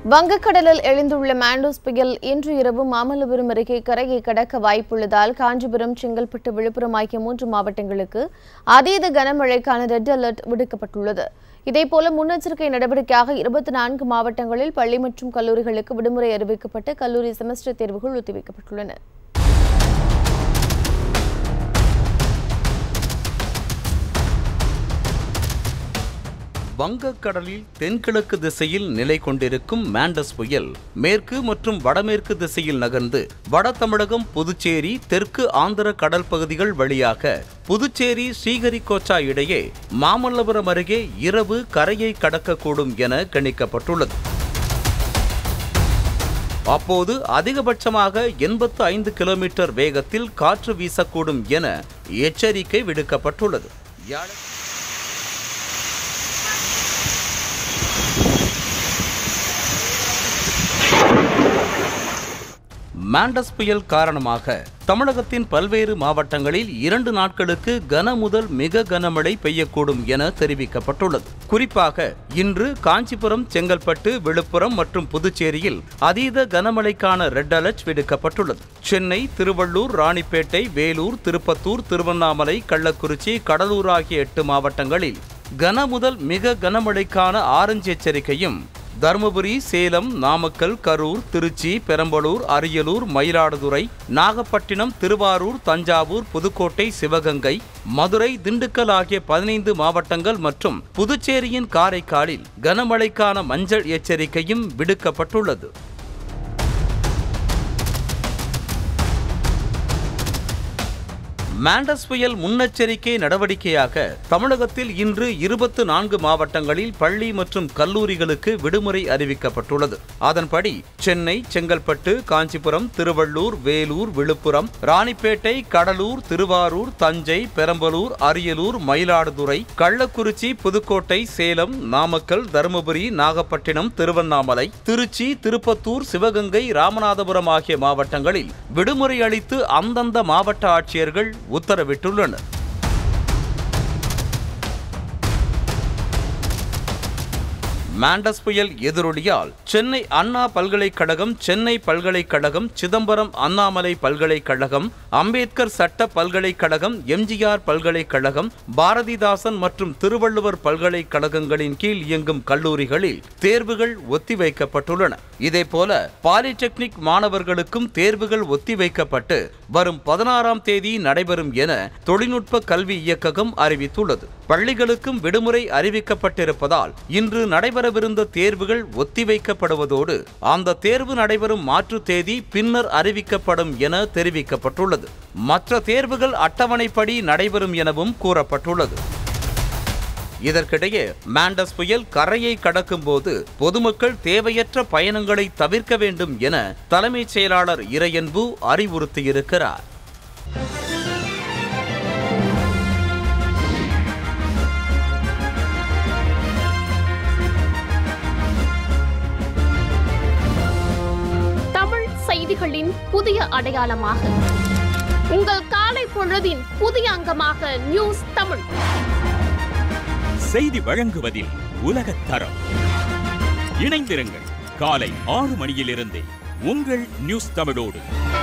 வங்கக்கடலில் எழுந்துள்ள மாண்டோஸ் புயல் இன்று இரவு மாமல்லபுரம் அருகே கரையை கடக்க வாய்ப்புள்ளதால் காஞ்சிபுரம் செங்கல்பட்டு விழுப்புரம் ஆகிய மூன்று மாவட்டங்களுக்கு அதீத கனமழைக்கான ரெட் அலர்ட் விடுக்கப்பட்டுள்ளது இதேபோல முன்னெச்சரிக்கை நடவடிக்கையாக இருபத்தி நான்கு மாவட்டங்களில் பள்ளி மற்றும் கல்லூரிகளுக்கு விடுமுறை அறிவிக்கப்பட்டு கல்லூரி செமஸ்டர் தேர்வுகள் ஒத்திவைக்கப்பட்டுள்ளன வங்கக்கடலில் தென்கிழக்கு திசையில் நிலை கொண்டிருக்கும் மாண்டஸ் புயல் மேற்கு மற்றும் வடமேற்கு திசையில் நகர்ந்து வட தமிழகம் புதுச்சேரி தெற்கு ஆந்திர கடல் பகுதிகள் வழியாக புதுச்சேரி ஸ்ரீஹரிகோச்சா இடையே மாமல்லபுரம் அருகே இரவு கரையை கடக்கக்கூடும் என கணிக்கப்பட்டுள்ளது அப்போது அதிகபட்சமாக எண்பத்து ஐந்து கிலோமீட்டர் வேகத்தில் காற்று வீசக்கூடும் என எச்சரிக்கை விடுக்கப்பட்டுள்ளது யாழ- மாண்டஸ் புயல் காரணமாக தமிழகத்தின் பல்வேறு மாவட்டங்களில் இரண்டு நாட்களுக்கு கன முதல் மிக கனமழை பெய்யக்கூடும் என தெரிவிக்கப்பட்டுள்ளது குறிப்பாக இன்று காஞ்சிபுரம் செங்கல்பட்டு விழுப்புரம் மற்றும் புதுச்சேரியில் அதீத கனமழைக்கான ரெட் அலர்ட் விடுக்கப்பட்டுள்ளது சென்னை திருவள்ளூர் ராணிப்பேட்டை வேலூர் திருப்பத்தூர் திருவண்ணாமலை கள்ளக்குறிச்சி கடலூர் ஆகிய எட்டு மாவட்டங்களில் கன முதல் மிக கனமழைக்கான ஆரஞ்சு எச்சரிக்கையும் தருமபுரி சேலம் நாமக்கல் கரூர் திருச்சி பெரம்பலூர் அரியலூர் மயிலாடுதுறை நாகப்பட்டினம் திருவாரூர் தஞ்சாவூர் புதுக்கோட்டை சிவகங்கை மதுரை திண்டுக்கல் ஆகிய பதினைந்து மாவட்டங்கள் மற்றும் புதுச்சேரியின் காரைக்காலில் கனமழைக்கான மஞ்சள் எச்சரிக்கையும் விடுக்கப்பட்டுள்ளது மாண்டஸ் புயல் முன்னெச்சரிக்கை நடவடிக்கையாக தமிழகத்தில் இன்று இருபத்து நான்கு மாவட்டங்களில் பள்ளி மற்றும் கல்லூரிகளுக்கு விடுமுறை அறிவிக்கப்பட்டுள்ளது அதன்படி சென்னை செங்கல்பட்டு காஞ்சிபுரம் திருவள்ளூர் வேலூர் விழுப்புரம் ராணிப்பேட்டை கடலூர் திருவாரூர் தஞ்சை பெரம்பலூர் அரியலூர் மயிலாடுதுறை கள்ளக்குறிச்சி புதுக்கோட்டை சேலம் நாமக்கல் தருமபுரி நாகப்பட்டினம் திருவண்ணாமலை திருச்சி திருப்பத்தூர் சிவகங்கை ராமநாதபுரம் ஆகிய மாவட்டங்களில் விடுமுறை அளித்து அந்தந்த மாவட்ட ஆட்சியர்கள் உத்தரவிட்டுள்ளனர் மாண்டஸ் புயல் எதிரொலியால் சென்னை அண்ணா பல்கலைக்கழகம் சென்னை பல்கலைக்கழகம் சிதம்பரம் அண்ணாமலை பல்கலைக்கழகம் அம்பேத்கர் சட்ட பல்கலைக்கழகம் எம்ஜிஆர் பல்கலைக்கழகம் பாரதிதாசன் மற்றும் திருவள்ளுவர் பல்கலைக்கழகங்களின் கீழ் இயங்கும் கல்லூரிகளில் தேர்வுகள் ஒத்திவைக்கப்பட்டுள்ளன இதேபோல பாலிடெக்னிக் மாணவர்களுக்கும் தேர்வுகள் ஒத்திவைக்கப்பட்டு வரும் பதினாறாம் தேதி நடைபெறும் என தொழில்நுட்ப கல்வி இயக்ககம் அறிவித்துள்ளது பள்ளிகளுக்கும் விடுமுறை அறிவிக்கப்பட்டிருப்பதால் இன்று நடைபெறவிருந்த தேர்வுகள் ஒத்திவைக்கப்படுவதோடு அந்த தேர்வு நடைபெறும் மாற்று தேதி பின்னர் அறிவிக்கப்படும் என தெரிவிக்கப்பட்டுள்ளது மற்ற தேர்வுகள் அட்டவணைப்படி நடைபெறும் எனவும் கூறப்பட்டுள்ளது இதற்கிடையே மாண்டஸ் புயல் கரையை கடக்கும்போது பொதுமக்கள் தேவையற்ற பயணங்களை தவிர்க்க வேண்டும் என தலைமைச் செயலாளர் இறையன்பு அறிவுறுத்தியிருக்கிறார் தமிழ் செய்திகளின் புதிய அடையாளமாக உங்கள் காலை பொழுதின் புதிய அங்கமாக நியூஸ் தமிழ் செய்தி வழங்குவதில் உலகத் தரம் இணைந்திருங்கள் காலை ஆறு மணியிலிருந்தே உங்கள் நியூஸ் தமிழோடு